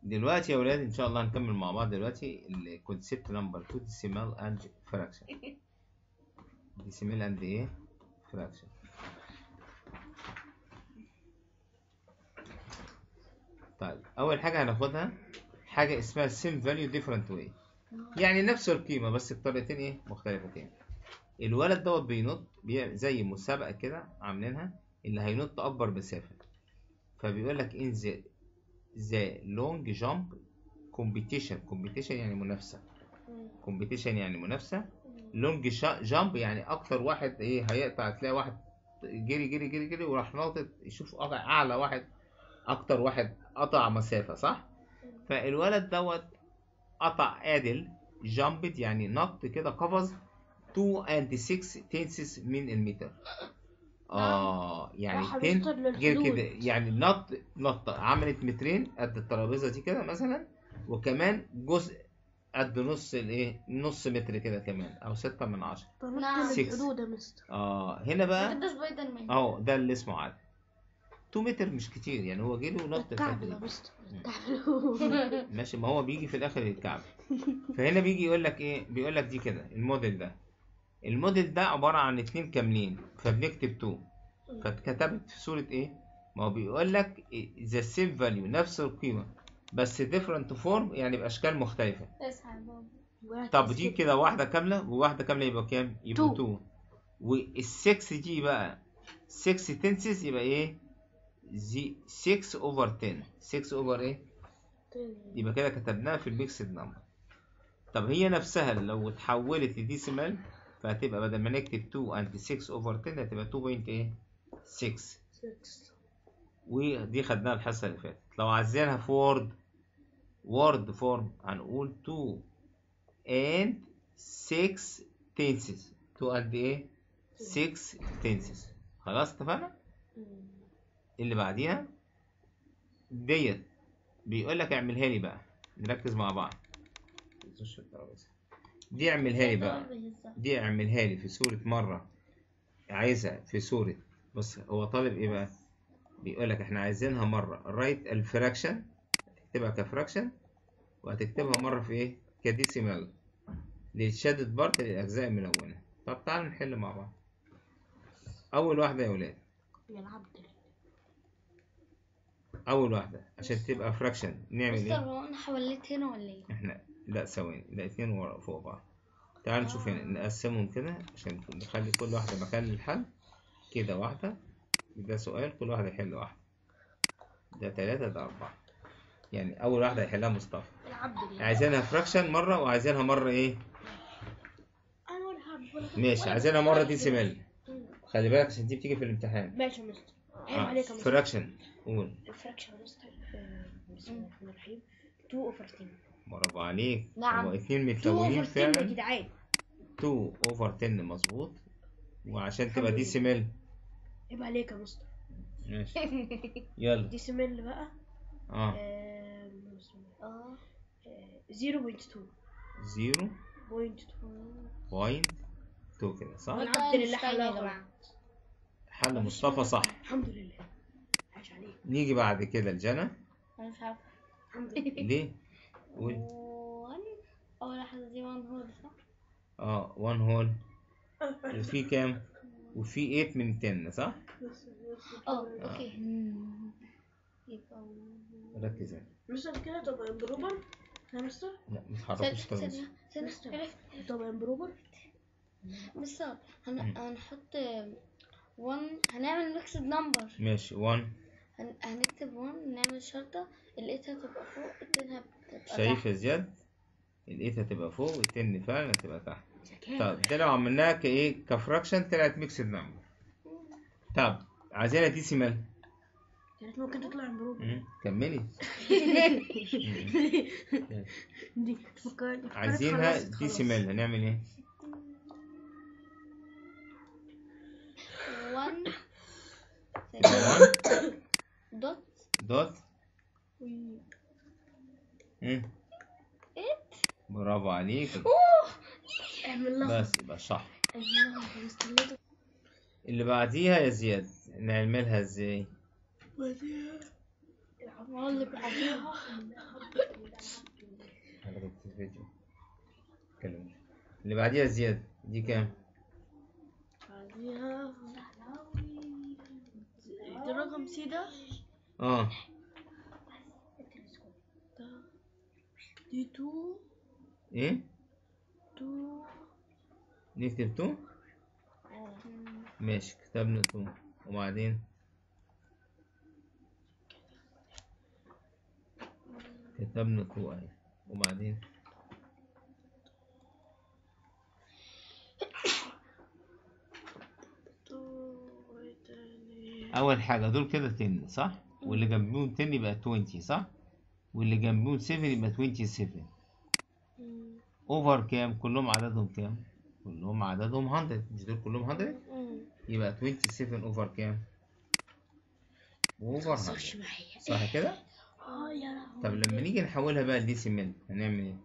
دلوقتي يا ولاد ان شاء الله هنكمل مع بعض دلوقتي الكونسيبت نمبر 2 ديسيمال اند فراكشن ديسيمال اند ايه فراكشن طيب اول حاجه هناخدها حاجه اسمها سيم فاليو ديفرنت واي يعني نفس القيمه بس بطريقتين ايه مختلفتين الولد دوت بينط بي- زي مسابقه كده عاملينها اللي هينط اكبر مسافه فبيقول لك ان ذا ذا لونج جامب كومبيتيشن كومبيتيشن يعني منافسه كومبيتيشن يعني منافسه لونج جامب يعني اكتر واحد ايه هيقطع تلاقي واحد جري جري جري جري وراح ناطط يشوف قطع اعلى واحد اكتر واحد قطع مسافه صح فالولد دوت قطع ادل جامبد يعني نط كده قفز 2 and 6 تنسس من المتر اه يعني راح 10 يوصل غير للحدود. كده يعني نط نطة عملت مترين قد الترابيزة دي كده مثلا وكمان جزء قد نص الايه نص متر كده كمان او ستة من عشرة طلبت نعم. من Six. الحدود يا مستر اه هنا بقى كده سبايدر مان اهو ده اللي اسمه عادي 2 متر مش كتير يعني هو جري ونط الكعب الحتة يا دي. مستر الكعب ماشي ما هو بيجي في الاخر الكعب فهنا بيجي يقول لك ايه بيقول لك دي كده الموديل ده الموديل ده عبارة عن اتنين كاملين فبنكتب 2 فاتكتبت في صورة ايه ما هو بيقول لك ذا سيم فاليو نفس القيمة بس ديفرنت فورم يعني بأشكال مختلفة اصحى يا بابا طب دي كده واحدة كاملة وواحدة كاملة يبقى كام؟ يبقى Two. 2 والسكس دي بقى 6 تنسز يبقى ايه؟ زي 6 اوفر 10 6 اوفر ايه؟ يبقى كده كتبناها في الميكسد نمبر طب هي نفسها لو اتحولت لديسيمال فهتبقى بدل ما نكتب 2 اند 6 اوفر 10 هتبقى 2 بوينت ايه 6 ودي خدناها الحصه اللي فاتت لو عايزينها في وورد وورد فورم هنقول 2 and 6 tenses 2 قد ايه 6 tenses خلاص اتفقنا اللي بعديها ديت بيقول لك اعملها لي بقى نركز مع بعض متنسوش الترابيزة. دي اعملها لي بقى دي اعملها لي في صورة مرة عايزها في صورة بص هو طالب ايه بقى بيقول لك احنا عايزينها مرة رايت الفراكشن تكتبها كفراكشن وهتكتبها مرة في ايه كديسيمال للشادد بارت للأجزاء الملونة طب تعالوا نحل مع بعض أول واحدة يا ولاد يا العبد أول واحدة عشان تبقى فراكشن نعمل مستر ايه هو انا حوليت هنا ولا ايه؟ احنا لا ثواني لا اتنين ورا فوق بعض تعال نشوف هنا نقسمهم كده عشان نخلي كل واحدة مكان للحل كده واحدة ده سؤال كل واحد يحل واحدة ده تلاتة ده أربعة يعني أول واحدة هيحلها مصطفى العبد عايزينها فراكشن مرة وعايزينها مرة إيه انا ولا هعرف ولا ماشي عايزينها مرة دي سيمال خلي بالك عشان دي بتيجي في الامتحان ماشي يا مستر عيب عليك يا مستر فراكشن قول الفراكشن يا مستر آه، بسم الله الرحمن الرحيم 2 اوفر 10 برافو عليك نعم. هو اتنين 2 متلونين اوفر 10 يا فعلا جدعان 2 اوفر 10 مظبوط وعشان تبقى الحمد دي لله. سيمال عيب عليك يا مستر ماشي يلا دي سمل بقى اه آه، بسم الله. اه آه، 0.2 زيرو بوينت بوينت 2 كده صح الحمد لله أينشتاين حلها يا جماعة. حل مصطفى صح الحمد لله عاش عليك نيجي بعد كده لجنى انا مش عارفه الحمد لله ليه قول وان اول واحدة دي وان هول صح؟ اه 1 هول وفي كام وفي 8 من 10 صح اه اوكي يبقى ركز هنا مستر كده طب امبروبر يا مستر لا ما ثانية تحركوش ثانية خالص ثانية مستر. عرفت طب امبروبر مستر هن... مم. هنحط 1 هنعمل ميكسد نمبر ماشي 1 هن... هنكتب 1 نعمل شرطة الايت هتبقى فوق التين هتبقى شايف يا زياد الايت هتبقى فوق والتن فعلا هتبقى تحت ذكاء طب ده لو عملناها كايه كفراكشن طلعت ميكسد نمبر طب عايزينها ديسيمال كانت ممكن تطلع امبروبر مم، كملي دي فكرت عايزينها خلاص، خلاص. ديسيمال هنعمل ايه 1 1 دوت دوت مم. برافو عليك اعمل لها بس يبقى صح اعمل لها استنيته اللي بعديها يا زياد نعملها ازاي بعديها هو اللي بعديها حلقة الفيديو اتكلم اللي بعديها زيادة دي كام؟ بعديها ده رقم سي ده اه ده دي تو ايه؟ تو نكتب تو؟ اه ماشي كتبنا تو وبعدين كتبنا تو اهي وبعدين تو وايه تاني اول حاجة دول كده 10 صح؟ واللي جنبيهم 10 يبقى 20 صح؟ واللي جنبيهم 7 يبقى 27 مم. اوفر كام؟ كلهم عددهم كام؟ كلهم عددهم 100 مش دول كلهم 100 مم. يبقى 27 اوفر كام؟ اوفر 100 متهزرش معايا صح كده؟ اه يا لهوي طب لما نيجي نحولها بقى لديسيمال هنعمل ايه؟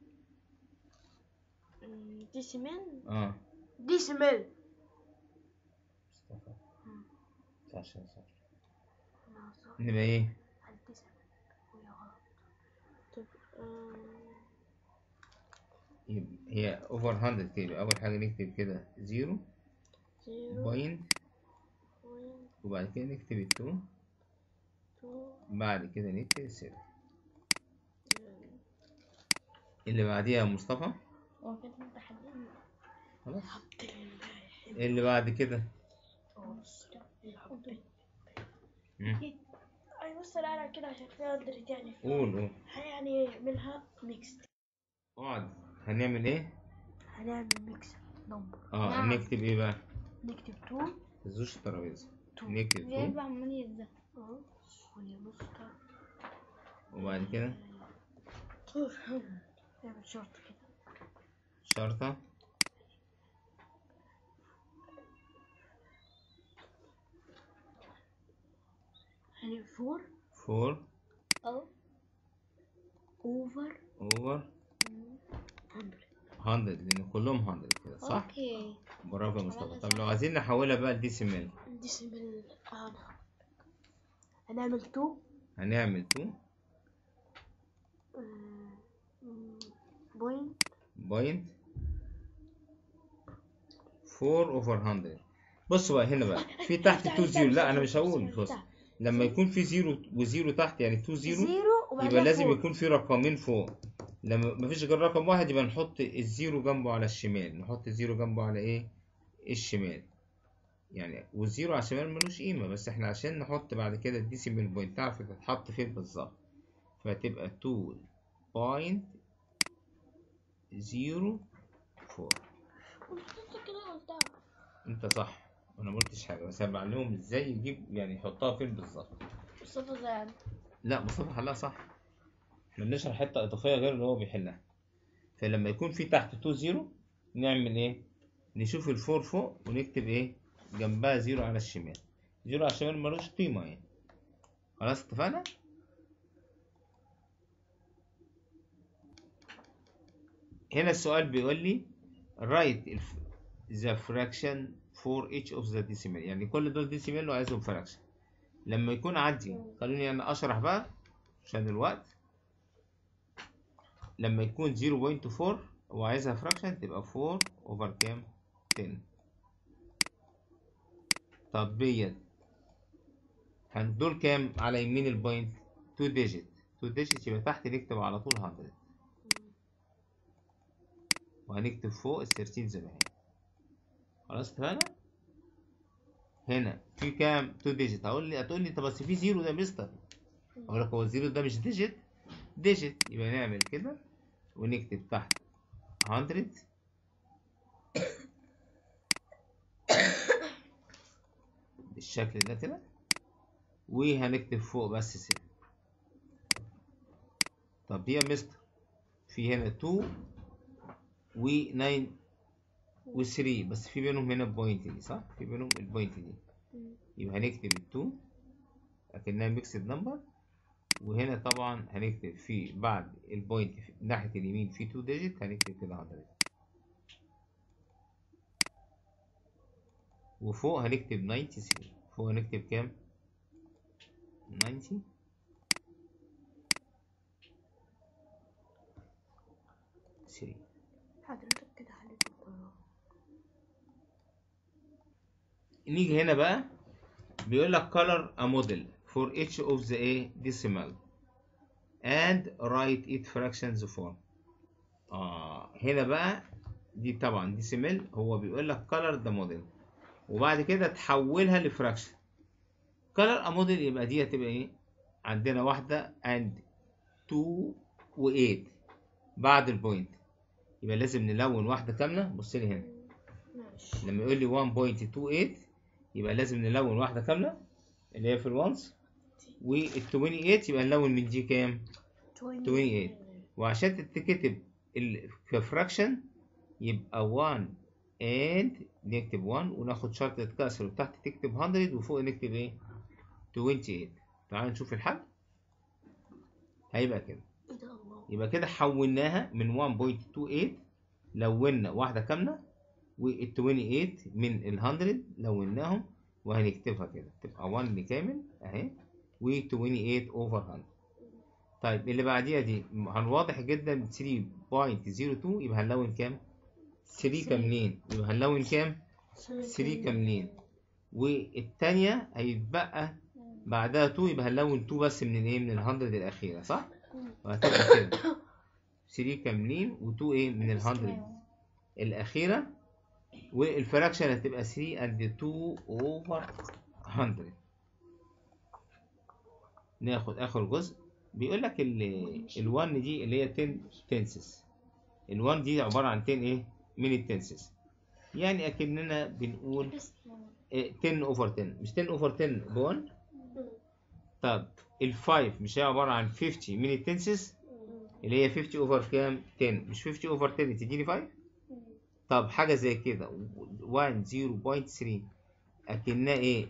مم، دي سيمين اه دي سيمين مصطفى صح صح صح نبقى ايه؟ طب آه، يبقى هي اوفر 100 يبقى اول حاجة نكتب كده زيرو زيرو بوينت بوينت وبعد كده نكتب التو تو بعد كده نكتب السبعة اللي بعديها يا مصطفى هو كده انت حددنا خلاص عبد الله اللي بعد كده مم. اي بص انا كده عشان فيها قدرت يعني قول قول يعني منها ميكس اقعد هنعمل ايه؟ هنعمل ميكس نمبر اه نعم. نكتب ايه بقى؟ نكتب تو تزوش الترابيزة تو نكتب زي تو عمال يزهق اه ونمسطر وبعد كده نعمل شرط كده شرطة يعني فور فور او اوفر اوفر هندرد 100 لان كلهم 100 كده صح؟ اوكي برافو يا مصطفى عملنا طب صح. لو عايزين نحولها بقى لديسيمال ديسيمال انا هنعمل تو هنعمل 2 بوينت بوينت 4 اوفر 100 بص بقى هنا بقى في تحت 2 زيرو لا انا مش هقول بص لما يكون في زيرو وزيرو تحت يعني 2 زيرو زيرو وبعدها يبقى لازم فور. يكون في رقمين فوق لما مفيش غير رقم واحد يبقى نحط الزيرو جنبه على الشمال نحط الزيرو جنبه على ايه الشمال يعني والزيرو على الشمال ملوش قيمة بس احنا عشان نحط بعد كده الديسيمال بوينت تعرف تتحط فين بالظبط فتبقى 2 بوينت زيرو فور انت كده قلتها انت صح انا ما قلتش حاجة بس انا بعلمهم ازاي يجيب يعني يحطها فين بالظبط مصطفى زعل لا مصطفى حلها صح احنا بنشرح حته اضافيه غير اللي هو بيحلها فلما يكون في تحت 2 زيرو نعمل ايه نشوف الفور فوق ونكتب ايه جنبها زيرو على الشمال زيرو على الشمال ملوش قيمه يعني خلاص اتفقنا هنا السؤال بيقول لي write الف- the fraction for each of the decimal يعني كل دول decimal وعايزهم fraction لما يكون عندي خلوني انا اشرح بقى عشان الوقت لما يكون 0.4 وعايزها فراكشن تبقى 4 اوفر كام 10 طب ديت هن- دول كام على يمين البوينت 2 ديجيت 2 ديجيت يبقى تحت نكتب على طول 100 وهنكتب فوق ال 13 زي ما هي خلاص اتفقنا هنا في كام 2 ديجيت هقول لي هتقول لي طب بس في زيرو ده يا مستر اقول لك هو الزيرو ده مش ديجيت ديجيت يبقى نعمل كده ونكتب تحت 100 بالشكل ده كده وهنكتب فوق بس صفر طب دي يا مستر في هنا 2 و 9 و 3 بس في بينهم هنا بوينت دي صح؟ في بينهم البوينت دي يبقى هنكتب ال 2 اكنها ميكسد نمبر وهنا طبعا هنكتب في بعد البوينت في ناحية اليمين في 2 ديجيت هنكتب كده 100 وفوق هنكتب 93 فوق هنكتب كام؟ 93 3 حضرتك كده حليت القرار نيجي هنا بقى بيقول لك color a model for each of the a decimal and write it fractions form اه هنا بقى دي طبعا decimal هو بيقول لك color the model وبعد كده تحولها لفراكشن color a model يبقى دي هتبقى ايه عندنا واحدة and 2 و 8 بعد البوينت يبقى لازم نلون واحدة كاملة بص لي هنا ماشي لما يقول لي 1.28 يبقى لازم نلون واحدة كاملة اللي هي في الوانس وال 28 يبقى نلون من دي كام؟ 28 وعشان تتكتب ال- كفراكشن يبقى 1 and نكتب 1 وناخد شرطة كسر وتحت تكتب 100 وفوق نكتب ايه؟ 28 تعالوا نشوف الحل هيبقى كده ايه ده الله يبقى كده حولناها من 1.28 لونا واحدة كاملة وال 28 من ال 100 لوناهم وهنكتبها كده تبقى 1 كامل اهي و 28 اوفر 100 طيب اللي بعديها دي هنواضح جدا 3.02 يبقى هنلون كام؟ 3 كاملين يبقى هنلون كام؟ 3 كاملين والتانية هيتبقى بعدها 2 يبقى هنلون 2 بس من الايه؟ من ال 100 الأخيرة صح؟ وهتبقى كده 3 كاملين و2 ايه من ال 100 الأخيرة والفراكشن هتبقى 3 and 2 over 100 ناخد آخر جزء بيقول لك ال ال1 دي اللي هي 10 تنسز ال1 دي عبارة عن 10 ايه من التنسز يعني أكننا بنقول إيه 10 over 10 مش 10 over 10 ب1 طب ال5 مش هي عبارة عن 50 من التنسز اللي هي 50 over كام 10 مش 50 over 10 تديني 5 طب حاجة زي كده 1 0.3 أكنها إيه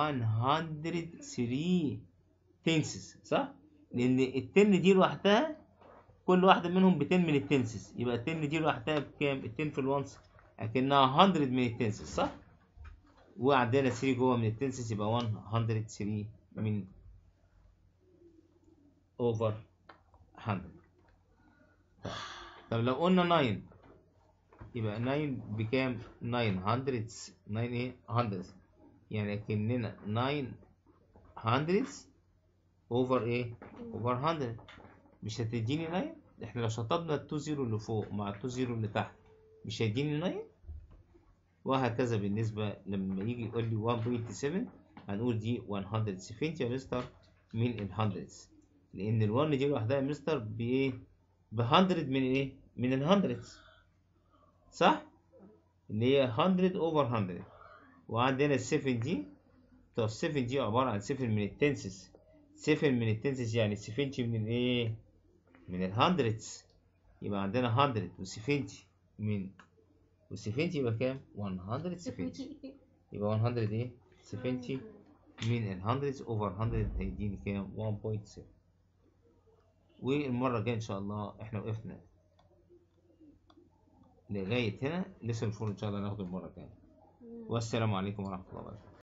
103 تنسز صح؟ لأن التن دي لوحدها كل واحدة منهم ب 10 من التنسز يبقى التن دي لوحدها بكام؟ ال 10 في الونس أكنها 100 من التنسز صح؟ وعندنا 3 جوه من التنسز يبقى 103 من اوفر 100 طب. طب لو قلنا 9 يبقى 9 بكام 900 9 ايه 100 يعني كأننا 900 اوفر ايه اوفر 100 مش هتديني 9 احنا لو شطبنا ال 2 زيرو اللي فوق مع ال 2 زيرو اللي تحت مش هيديني 9 وهكذا بالنسبة لما يجي يقول لي 1.7 هنقول دي 170 يا مستر من ال 100 لأن ال 1 دي لوحدها يا مستر بإيه؟ ب 100 من إيه؟ من ال 100 صح؟ اللي هي 100 اوفر 100 وعندنا ال 7 دي طب 7 دي عبارة عن 7 من التنسز 7 من التنسز يعني 70 من الايه؟ من ال 100 يبقى عندنا 100 و70 من و70 يبقى كام؟ 170 يبقى 100 ايه؟ 70 من ال 100 اوفر 100 هيديني كام؟ 1.7 والمرة الجاية إن شاء الله إحنا وقفنا لغاية هنا لسه الفور إن شاء الله ناخد المرة الجاية والسلام عليكم ورحمة الله وبركاته